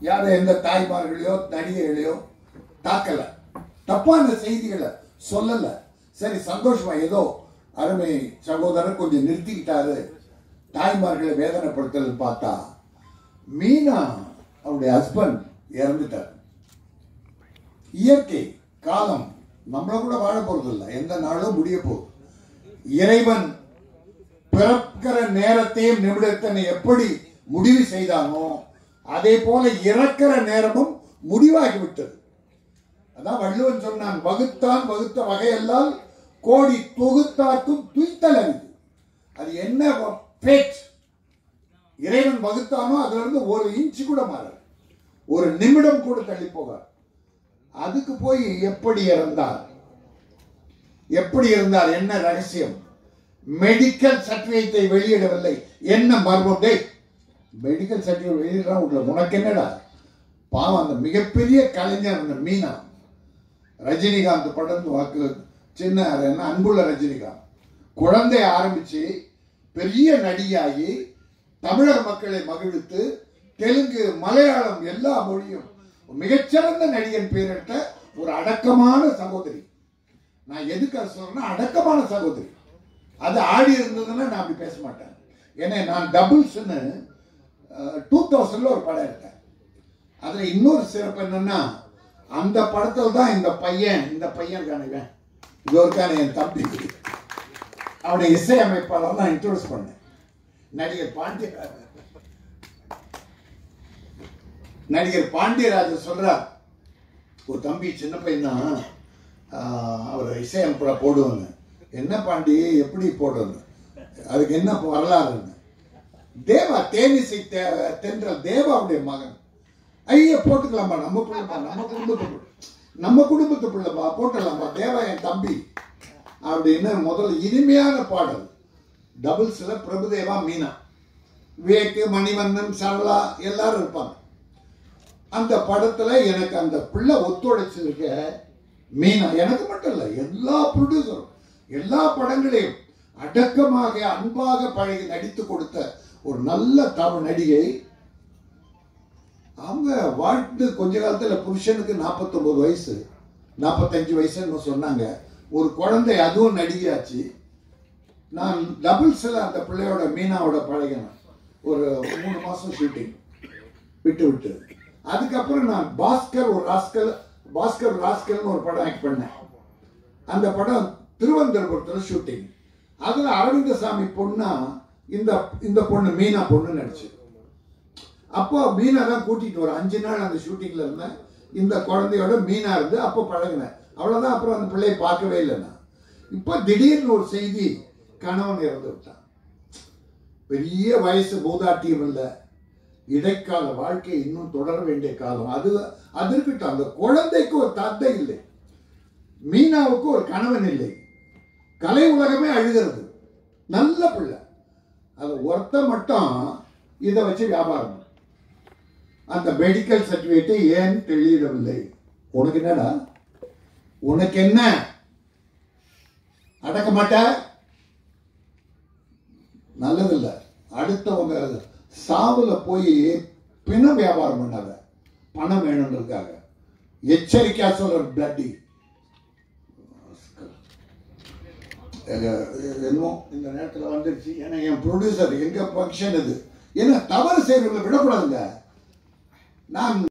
யாரும் எந்த தாய்மார்களையோ நடிகைகளையோ தாக்கல தப்பான செய்திகளை சொல்லல சரி சந்தோஷமா ஏதோ அருமை சகோதரர் கொஞ்சம் நிறுத்திக்கிட்டாரு தாய்மார்களை வேதனைப்படுத்தல் பார்த்தா மீனா அவருடைய ஹஸ்பண்ட் இறந்துட்டார் இயற்கை காலம் நம்மள கூட வாழ போறது இல்லை எந்த நாளும் முடிய போகுது இறைவன் பிறக்கிற நேரத்தையும் நிமிடத்தினை எப்படி முடிவு செய்தானோ அதே போல இறக்கிற நேரமும் முடிவாகி விட்டது அதான் வள்ளுவன் சொன்னான் வகுத்தான் வகுத்த வகையெல்லாம் கோடி தொகுத்தாக்கும் துய்த்தல் அறிவு அது என்ன பேச்சு இறைவன் வகுத்தானோ அதுல இருந்து ஒரு இன்ச்சு கூட மாறாது ஒரு நிமிடம் கூட தள்ளி போகாது அதுக்கு போய் எப்படி இறந்தார் எப்படி இருந்தார் என்ன ரகசியம் மெடிக்கல் சர்டிபிகேட்டை வெளியிடவில்லை என்ன மர்மம் டேய் மெடிக்கல் சர்டிபிகேட் வெளியிடா உள்ள உனக்கு என்னடா பாவம் அந்த மிகப்பெரிய கலைஞர் அந்த மீனா ரஜினிகாந்த் படம் வாக்கு சின்ன என்ன அன்புள்ள ரஜினிகாந்த் குழந்தை ஆரம்பிச்சு பெரிய நடிகாகி தமிழர் மக்களை மகிழ்வித்து தெலுங்கு மலையாளம் எல்லா மொழியும் மிகச்சிறந்த நடிகன் பேரிட்ட ஒரு அடக்கமான சகோதரி நான் எதுக்கு அதை சொல்றேன்னா அடக்கமான சகோதரி அது ஆடி இருந்ததுன்னா நான் அப்படி பேச மாட்டேன் ஏன்னா நான் டபுள்ஸ்னு டூ தௌசண்ட்ல ஒரு படம் எடுத்தேன் அதுல இன்னொரு சிறப்பு என்னன்னா அந்த படத்தில் தான் இந்த பையன் இந்த பையன் இருக்கான இவன் இது ஒருக்கான என் தம்பி அவனுடைய இசையமைப்பாளர் நான் இன்ட்ரோடியூஸ் பண்ணேன் நடிகர் பாண்டியராஜன் நடிகர் பாண்டியராஜன் சொல்றார் ஒரு தம்பி சின்ன பையன் தான் அவர் இசையமைப்பட போடுவாங்க என்ன பாண்டி எப்படி போடுறது அதுக்கு என்ன வரலாறுன்னு தேவா தேனிசை தே- தென்றல் தேவாவுடைய மகன் ஐயா போட்டுக்கலாமா நம்ம பிள்ளைப்பா நம்ம குடும்பத்து பிள்ளை. நம்ம குடும்பத்து பிள்ளைப்பா போட்டுடலாமா தேவா என் தம்பி அப்படின்னு முதல்ல இனிமையான பாடல் டபுள்ஸ்ல பிரபுதேவா மீனா விவேக்கு மணிவண்ணன் சரளா எல்லாரும் இருப்பாங்க அந்த படத்துல எனக்கு அந்த பிள்ளை ஒத்துழைச்சிருக்க மீனா எனக்கு மட்டும் இல்ல எல்லா ப்ரொடியூசரும் எல்லா படங்களையும் அடக்கமாக அன்பாக பழகி நடித்து கொடுத்த ஒரு நல்ல தமிழ் நடிகை அவங்க வாழ்ந்து கொஞ்ச காலத்துல புருஷனுக்கு 49 வயசு 45 வயசுன்னு சொன்னாங்க ஒரு குழந்தை அதுவும் நடிகையாச்சு நான் டபுள்ஸ்ல அந்த பிள்ளையோட மீனாவோட பழகினேன் ஒரு மூணு மாசம் ஷூட்டிங் விட்டு விட்டு அதுக்கப்புறம் நான் பாஸ்கர் ஒரு ராஸ்கல் பாஸ்கர் ராஸ்கல்னு ஒரு படம் ஆக்ட் பண்ணேன் அந்த படம் திருவனந்தபுரத்தில் ஷூட்டிங் அதுல அரவிந்தசாமி பொண்ணா இந்த இந்த பொண்ணு மீனா பொண்ணு நடிச்சு அப்போ மீனா தான் கூட்டிட்டு வர அஞ்சு நாள் அந்த ஷூட்டிங்ல இருந்தேன் இந்த குழந்தையோட மீனா இருந்து அப்போ பழகினேன் அவ்வளவுதான் அப்புறம் அந்த பிள்ளையை பார்க்கவே இல்லை நான் இப்போ திடீர்னு ஒரு செய்தி கணவன் இறந்து விட்டான் பெரிய வயசு மூதாட்டியம் இல்லை இடைக்கால வாழ்க்கை இன்னும் தொடர வேண்டிய காலம் அது அது இருக்கட்டும் அந்த குழந்தைக்கு ஒரு தந்தை இல்லை மீனாவுக்கு ஒரு கணவன் இல்லை கலை உலகமே அழுகிறது நல்ல பிள்ளை அது ஒருத்த மட்டும் இதை வச்சு வியாபாரம் அந்த மெடிக்கல் சர்டிபிகேட்டை ஏன் வெளியிடவில்லை உனக்கு என்னடா உனக்கு என்ன அடக்க மாட்ட நல்லதில்ல அடுத்தவங்க சாவுல போய் பிண வியாபாரம் பண்ணாத பணம் வேணுன்றதுக்காக எச்சரிக்கையா சொல்ற பிளட்டி என்னமோ இந்த நேரத்தில் வந்துருச்சு ஏன்னா என் ப்ரொடியூசர் எங்க ஃபங்க்ஷன் இது ஏன்னா தவறு செய்யறவங்களை விடக்கூடாதுங்க நான்